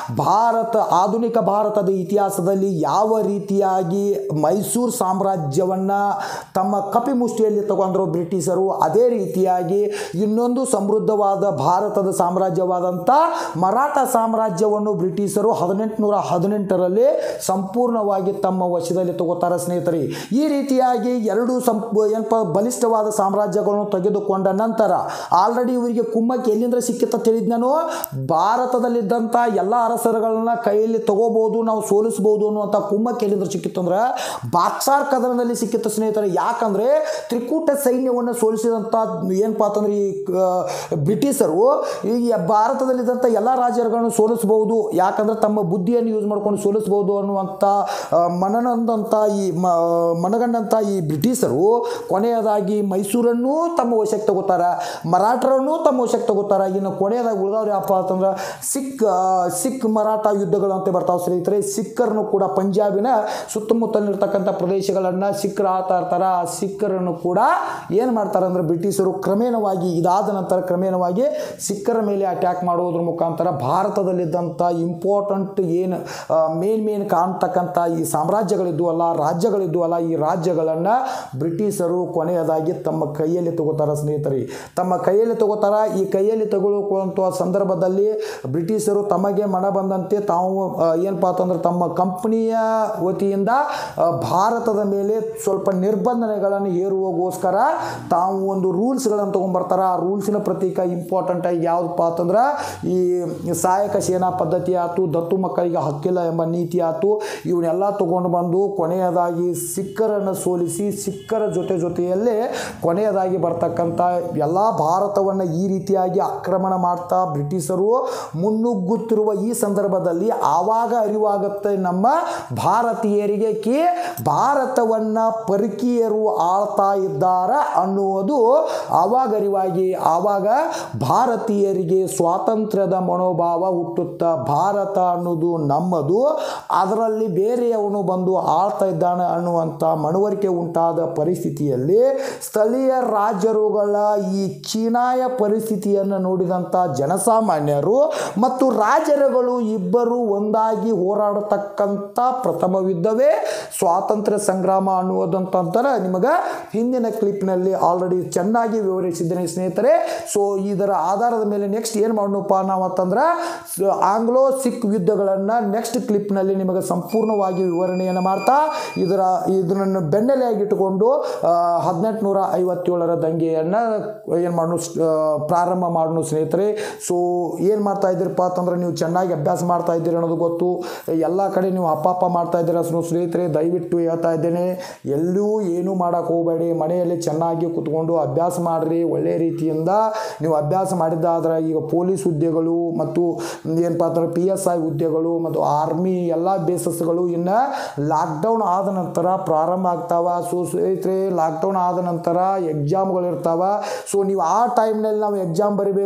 ಭಾರತ ಆಧುನಿಕ ಭಾರತದ ಇತಿಹಾಸದಲ್ಲಿ ಯಾವ ರೀತಿಯಾಗಿ ಮೈಸೂರು ಸಾಮ್ರಾಜ್ಯವನ್ನು ತಮ್ಮ ಕಪಿಮುಷ್ಟಿಯಲ್ಲಿ ತಗೊಂಡ್ರು ಬ್ರಿಟಿಷರು ಅದೇ ರೀತಿಯಾಗಿ ಇನ್ನೊಂದು ಸಮೃದ್ಧವಾದ ಭಾರತದ ಸಾಮ್ರಾಜ್ಯವಾದಂಥ ಮರಾಠ ಸಾಮ್ರಾಜ್ಯವನ್ನು ಬ್ರಿಟಿಷರು ಹದಿನೆಂಟುನೂರ ಹದಿನೆಂಟರಲ್ಲಿ ಸಂಪೂರ್ಣವಾಗಿ ತಮ್ಮ ವಶದಲ್ಲಿ ತಗೋತಾರೆ ಸ್ನೇಹಿತರೆ ಈ ರೀತಿಯಾಗಿ ಎರಡು ಸಂಪ್ ಏನಪ್ಪ ಬಲಿಷ್ಠವಾದ ಸಾಮ್ರಾಜ್ಯಗಳನ್ನು ತೆಗೆದುಕೊಂಡ ನಂತರ ಆಲ್ರೆಡಿ ಇವರಿಗೆ ಕುಮ್ಮಕ್ಕೆ ಎಲ್ಲಿಂದ ಸಿಕ್ಕಿತ್ತ ತಿಳಿದ್ ನಾನು ಭಾರತದಲ್ಲಿದ್ದಂಥ ಎಲ್ಲ ಅರಸರುಗಳನ್ನ ಕೈಯಲ್ಲಿ ತಗೋಬಹುದು ನಾವು ಸೋಲಿಸ್ಬೋದು ಅನ್ನುವಂಥ ಕುಮ್ಮಕ್ಕೆ ಎಲ್ಲಿಂದ ಸಿಕ್ಕಿತ್ತು ಅಂದ್ರೆ ಬಾಕ್ಸಾರ್ ಕದನದಲ್ಲಿ ಸಿಕ್ಕಿತ್ತು ಸ್ನೇಹಿತರೆ ಯಾಕಂದ್ರೆ ತ್ರಿಕೂಟ ಸೈನ್ಯವನ್ನು ಸೋಲಿಸಿದಂಥ ಏನಪ್ಪ ಅಂತಂದ್ರೆ ಈ ಆ, ಬ್ರಿಟಿಷರು ಈ ಭಾರತದಲ್ಲಿದ್ದಂಥ ಎಲ್ಲ ರಾಜ್ಯಗಳನ್ನು ಸೋಲಿಸಬಹುದು ಯಾಕಂದ್ರೆ ತಮ್ಮ ಬುದ್ಧಿಯನ್ನು ಯೂಸ್ ಮಾಡ್ಕೊಂಡು ಸೋಲಿಸಬಹುದು ಅನ್ನುವಂಥ ಆ, ಮನನಂದಂಥ ಈ ಮ ಮನಗಂಡಂಥ ಈ ಬ್ರಿಟಿಷರು ಕೊನೆಯದಾಗಿ ಮೈಸೂರನ್ನು ತಮ್ಮ ವಶಕ್ಕೆ ತಗೋತಾರ ಮರಾಠರನ್ನು ತಮ್ಮ ವಶಕ್ಕೆ ತಗೋತಾರ ಇನ್ನು ಕೊನೆಯದಾಗಿ ಉಳಿದವ್ರು ಯಾಪ ಅಂತಂದ್ರೆ ಸಿಖ್ ಆ, ಸಿಖ್ ಮರಾಠ ಯುದ್ಧಗಳು ಅಂತ ಬರ್ತಾವೆ ಸ್ನೇಹಿತರೆ ಸಿಖ್ಖರನ್ನು ಕೂಡ ಪಂಜಾಬಿನ ಸುತ್ತಮುತ್ತಲಿರ್ತಕ್ಕಂಥ ಪ್ರದೇಶಗಳನ್ನು ಸಿಖ್ರು ಆಳ್ತಾ ಇರ್ತಾರೆ ಆ ಸಿಖ್ಖರನ್ನು ಕೂಡ ಏನು ಮಾಡ್ತಾರೆ ಅಂದ್ರೆ ಬ್ರಿಟಿಷರು ಕ್ರಮೇಣವಾಗಿ ಇದಾದ ನಂತರ ಕ್ರಮೇಣವಾಗಿ ಸಿಖ್ಖರ ಮೇಲೆ ಅಟ್ಯಾಕ್ ಮಾಡೋದ್ರ ಮುಖಾಂತರ ಭಾರತದಲ್ಲಿದ್ದಂಥ ಇಂಪಾರ್ಟೆಂಟ್ ಏನು ಮೇನ್ ಮೇನ್ ಕಾಣ್ತಕ್ಕಂಥ ಈ ಸಾಮ್ರಾಜ್ಯಗಳಿದ್ವಲ್ಲ ರಾಜ್ಯಗಳಿದ್ವಲ್ಲ ಈ ರಾಜ್ಯಗಳನ್ನು ಬ್ರಿಟಿಷರು ಕೊನೆಯದಾಗಿ ತಮ್ಮ ಕೈಯಲ್ಲಿ ತಗೋತಾರೆ ಸ್ನೇಹಿತರೆ ತಮ್ಮ ಕೈಯಲ್ಲಿ ತಗೋತಾರ ಈ ಕೈಯಲ್ಲಿ ತಗೊಳ್ಳುವಂಥ ಸಂದರ್ಭದಲ್ಲಿ ಬ್ರಿಟಿಷರು ತಮಗೆ ಮನ ಬಂದಂತೆ ತಾವು ಆ, ಏನಪ್ಪಾ ಅಂತಂದ್ರೆ ತಮ್ಮ ಕಂಪನಿಯ ವತಿಯಿಂದ ಆ, ಭಾರತದ ಮೇಲೆ ಸ್ವಲ್ಪ ನಿರ್ಬಂಧನೆಗಳನ್ನು ಹೇರುವಗೋಸ್ಕರ ತಾವು ಒಂದು ರೂಲ್ಸ್ಗಳನ್ನು ತೊಗೊಂಬರ್ತಾರೆ ಆ ರೂಲ್ಸಿನ ಪ್ರತೀಕ ಇಂಪಾರ್ಟೆಂಟ್ ಆಗಿ ಯಾವುದಪ್ಪ ಅಂತಂದ್ರೆ ಈ ಸಹಾಯಕ ಸೇನಾ ಪದ್ಧತಿ ಆಯ್ತು ದತ್ತು ಮಕ್ಕಳಿಗೆ ಹಕ್ಕಿಲ್ಲ ಎಂಬ ನೀತಿ ಆಯ್ತು ಇವನ್ನೆಲ್ಲ ತಗೊಂಡು ಬಂದು ಕೊನೆಯದಾಗಿ ಸಿಖ್ಖರನ್ನು ಸೋಲಿಸಿ ಸಿಖ್ಖರ ಜೊತೆ ಜೊತೆಯಲ್ಲೇ ಕೊನೆಯದಾಗಿ ಬರ್ತಕ್ಕಂಥ ಎಲ್ಲ ಭಾರತವನ್ನು ಈ ರೀತಿಯಾಗಿ ಆಕ್ರಮಣ ಮಾಡ್ತಾ ಬ್ರಿಟಿಷರು ಮುನ್ನುಗ್ಗುತ್ತಿರುವ ಈ ಸಂದರ್ಭದಲ್ಲಿ ಆವಾಗ ಅರಿವಾಗುತ್ತೆ ನಮ್ಮ ಭಾರತೀಯರಿಗೆ ಕಿ ಭಾರತವನ್ನು ಪರಕೀಯರು ಆಳ್ತಾ ಇದ್ದಾರೆ ಅನ್ನುವುದು ಆವಾಗ ಅರಿವಾಗಿ ಆವಾಗ ಭಾರತೀಯರಿಗೆ ಸ್ವಾತಂತ್ರ್ಯದ ಮನೋಭಾವ ಹುಟ್ಟುತ್ತಾ ಭಾರತ ಅನ್ನೋದು ನಮ್ಮದು ಅದರಲ್ಲಿ ಬೇರೆಯವನು ಬಂದು ಆಳ್ತಾ ಇದ್ದಾನೆ ಅನ್ನುವಂಥ ಮನವರಿಕೆ ಉಂಟಾದ ಪರಿಸ್ಥಿತಿಯಲ್ಲಿ ಸ್ಥಳೀಯ ರಾಜರುಗಳ ಈ ಚೀನಾಯ ಪರಿಸ್ಥಿತಿಯನ್ನು ನೋಡಿದಂಥ ಜನಸಾಮಾನ್ಯರು ಮತ್ತು ರಾಜರುಗಳು ಇಬ್ಬರು ಒಂದಾಗಿ ಹೋರಾಡತಕ್ಕಂಥ ಪ್ರಥಮ ಯುದ್ಧವೇ ಸ್ವಾತಂತ್ರ್ಯ ಸಂಗ್ರಾಮ ಅನ್ನುವುದಂತಂದ್ರೆ ನಿಮಗೆ ಹಿಂದಿನ ಕ್ಲಿಪ್ನಲ್ಲಿ ಆಲ್ರೆಡಿ ಚೆನ್ನಾಗಿ ವಿವರಿಸಿದ್ದೇನೆ ಸ್ನೇಹಿತರೆ ಸೊ ಇದರ ಆಧಾರದ ಮೇಲೆ ನೆಕ್ಸ್ಟ್ ಏನು ಮಾಡೋಣಪ್ಪ ನಾವು ಅಂತಂದ್ರೆ ಸ- ಆಂಗ್ಲೋ ಸಿಖ್ ಯುದ್ಧಗಳನ್ನು ನೆಕ್ಸ್ಟ್ ಕ್ಲಿಪ್ನಲ್ಲಿ ನಿಮಗೆ ಸಂಪೂರ್ಣವಾಗಿ ವಿವರಣೆಯನ್ನು ಮಾಡ್ತಾ ಇದರ ಇದನ್ನು ಬೆನ್ನೆಲೆಯಾಗಿಟ್ಟುಕೊಂಡು ಹದಿನೆಂಟುನೂರ ಐವತ್ತೇಳರ ದಂಗೆಯನ್ನು ಏನು ಮಾಡೋಣ ಸ್- ಆ, ಪ್ರಾರಂಭ ಮಾಡೋಣ ಸ್ನೇಹಿತರೆ ಸೊ ಏನು ಮಾಡ್ತಾ ಇದ್ದೀರಪ್ಪ ಅಂತಂದ್ರೆ ನೀವು ಚೆನ್ನಾಗಿ ಅಭ್ಯಾಸ ಮಾಡ್ತಾ ಇದ್ದೀರಿ ಅನ್ನೋದು ಗೊತ್ತು ಎಲ್ಲ ಕಡೆ ನೀವು ಅಪ್ಪ ಅಪ್ಪ ಮಾಡ್ತಾ ಇದ್ದೀರ ಸೊ ಸ್ನೇಹಿತರೆ ದಯವಿಟ್ಟು ಹೇಳ್ತಾ ಇದ್ದೇನೆ ಎಲ್ಲೂ ಏನೂ ಮಾಡೋಕೆ ಹೋಗಬೇಡಿ ಮನೆಯಲ್ಲಿ ಚೆನ್ನಾಗಿ ಕುತ್ಕೊಂಡು ಅಭ್ಯಾಸ ಮಾಡಿರಿ ಒಳ್ಳೆಯ ರೀತಿಯಿಂದ ನೀವು ಅಭ್ಯಾಸ ಮಾಡಿದ್ದಾದ್ರೆ ಈಗ ಪೊಲೀಸ್ ಹುದ್ದೆಗಳು ಮತ್ತು ಏನಪ್ಪ ಅಂತಂದ್ರೆ ಪಿ ಎಸ್ ಐ ಹುದ್ದೆಗಳು ಮತ್ತು ಆರ್ಮಿ ಎಲ್ಲ ಬೇಸಸ್ಗಳು ಇನ್ನು ಲಾಕ್ಡೌನ್ ಆದ ನಂತರ ಪ್ರಾರಂಭ ಆಗ್ತಾವ ಸೊ ಸ್ನೇಹಿತರೆ ಲಾಕ್ಡೌನ್ ಆದ ನಂತರ ಎಕ್ಸಾಮ್ಗಳು ಇರ್ತಾವ ಸೊ ನೀವು ಆ ಟೈಮ್ನಲ್ಲಿ ನಾವು ಎಕ್ಸಾಮ್ ಬರಿಬೇಕು ನಾವು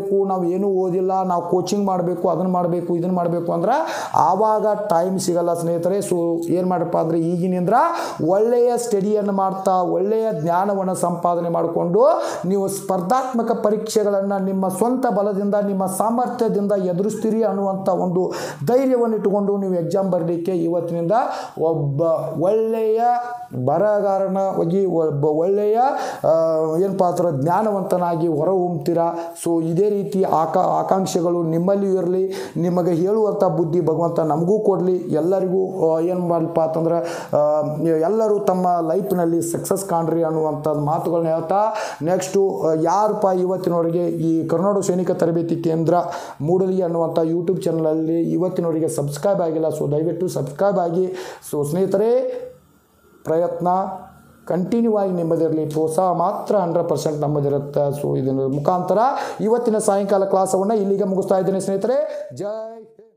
ಏನೂ ಓದಿಲ್ಲ ನಾವು ಕೋಚಿಂಗ್ ಮಾಡಬೇಕು ಅದನ್ನು ಮಾಡಬೇಕು ಇದನ್ನು ಮಾಡಬೇಕು ಅಂದ್ರೆ ಆವಾಗ ಟೈಮ್ ಸಿಗಲ್ಲ ಸ್ನೇಹಿತರೆ ಸೊ ಏನು ಮಾಡಪ್ಪ ಅಂದರೆ ಈಗಿನಿಂದ ಒಳ್ಳೆಯ ಸ್ಟಡಿಯನ್ನು ಮಾಡ್ತಾ ಒಳ್ಳೆಯ ಜ್ಞಾನವನ್ನು ಸಂಪಾದನೆ ಮಾಡಿಕೊಂಡು ನೀವು ಸ್ಪರ್ಧಾತ್ಮಕ ಪರೀಕ್ಷೆಗಳನ್ನು ನಿಮ್ಮ ಸ್ವಂತ ಬಲದಿಂದ ನಿಮ್ಮ ಸಾಮರ್ಥ್ಯದಿಂದ ಎದುರಿಸ್ತೀರಿ ಅನ್ನುವಂಥ ಒಂದು ಧೈರ್ಯವನ್ನು ಇಟ್ಟುಕೊಂಡು ನೀವು ಎಕ್ಸಾಮ್ ಬರಲಿಕ್ಕೆ ಇವತ್ತಿನಿಂದ ಒಬ್ಬ ಒಳ್ಳೆಯ ಬರಹಗಾರನಾಗಿ ಒಬ್ಬ ಒಳ್ಳೆಯ ಆ, ಏನಪ್ಪ ಅಂದ್ರೆ ಜ್ಞಾನವಂತನಾಗಿ ಹೊರ ಹೊಮ್ತೀರಾ ಸೊ ಇದೇ ರೀತಿ ಆಕಾ ಆಕಾಂಕ್ಷೆಗಳು ನಿಮ್ಮಲ್ಲಿಯೂ ಇರಲಿ ನಿಮಗೆ ಹೇಳುವಂಥ ಬುದ್ಧಿ ಭಗವಂತ ನಮಗೂ ಕೊಡಲಿ ಎಲ್ಲರಿಗೂ ಏನು ಮಾಡಪ್ಪ ಅಂತಂದ್ರೆ ಆ, ಎಲ್ಲರೂ ತಮ್ಮ ಲೈಫ್ನಲ್ಲಿ ಸಕ್ಸಸ್ ಕಾಣ್ರಿ ಅನ್ನುವಂಥದ್ದು ಮಾತುಗಳನ್ನ ಹೇಳ್ತಾ ನೆಕ್ಸ್ಟು ಯಾರಪ್ಪ ಇವತ್ತಿನವರೆಗೆ ಈ ಕರ್ನಾಟಕ ಸೈನಿಕ ತರಬೇತಿ ಕೇಂದ್ರ ಮೂಡಲಿ ಅನ್ನುವಂಥ ಯೂಟ್ಯೂಬ್ ಚಾನಲಲ್ಲಿ ಇವತ್ತಿನವರೆಗೆ ಸಬ್ಸ್ಕ್ರೈಬ್ ಆಗಿಲ್ಲ ಸೊ ದಯವಿಟ್ಟು ಸಬ್ಸ್ಕ್ರೈಬ್ ಆಗಿ ಸೊ ಸ್ನೇಹಿತರೆ ಪ್ರಯತ್ನ ಕಂಟಿನ್ಯೂ ಆಗಿ ನಿಮ್ಮದಿರಲಿ ಪ್ರೋತ್ಸಾಹ ಮಾತ್ರ ಹಂಡ್ರೆಡ್ ಪರ್ಸೆಂಟ್ ನಮ್ಮದಿರುತ್ತೆ ಸೊ ಇದರ ಮುಖಾಂತರ ಇವತ್ತಿನ ಸಾಯಂಕಾಲ ಕ್ಲಾಸವನ್ನು ಇಲ್ಲಿಗೆ ಮುಗಿಸ್ತಾ ಇದ್ದೇನೆ ಸ್ನೇಹಿತರೆ ಜೈ ಹಿಂದ್.